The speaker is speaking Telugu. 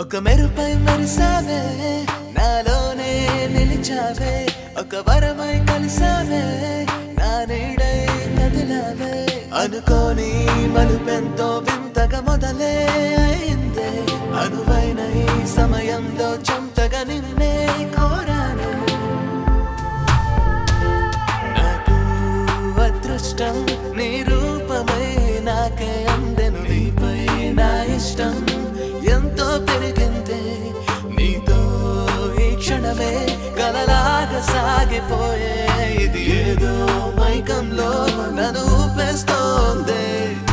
ఒక మెరుపై మెరిసావే నాలోనే నిలిచావే ఒక వరమై కలిసావే నా నీడై కదిలావే అనుకోని మలుపెంతో వింతగా మొదలే అయిందే అనువైన ఈ సమయంలో చెంతగా నిన్నే కోరాను నాకు అదృష్టం నీ రూపమై నాకే అందెను నీపై నా ఇష్టం ఎంతో పెరిగింది నీతో ఈ క్షణమే కలలాగా సాగిపోయే ఇది ఏదో మైకంలో నన్ను ఊపేస్తోంది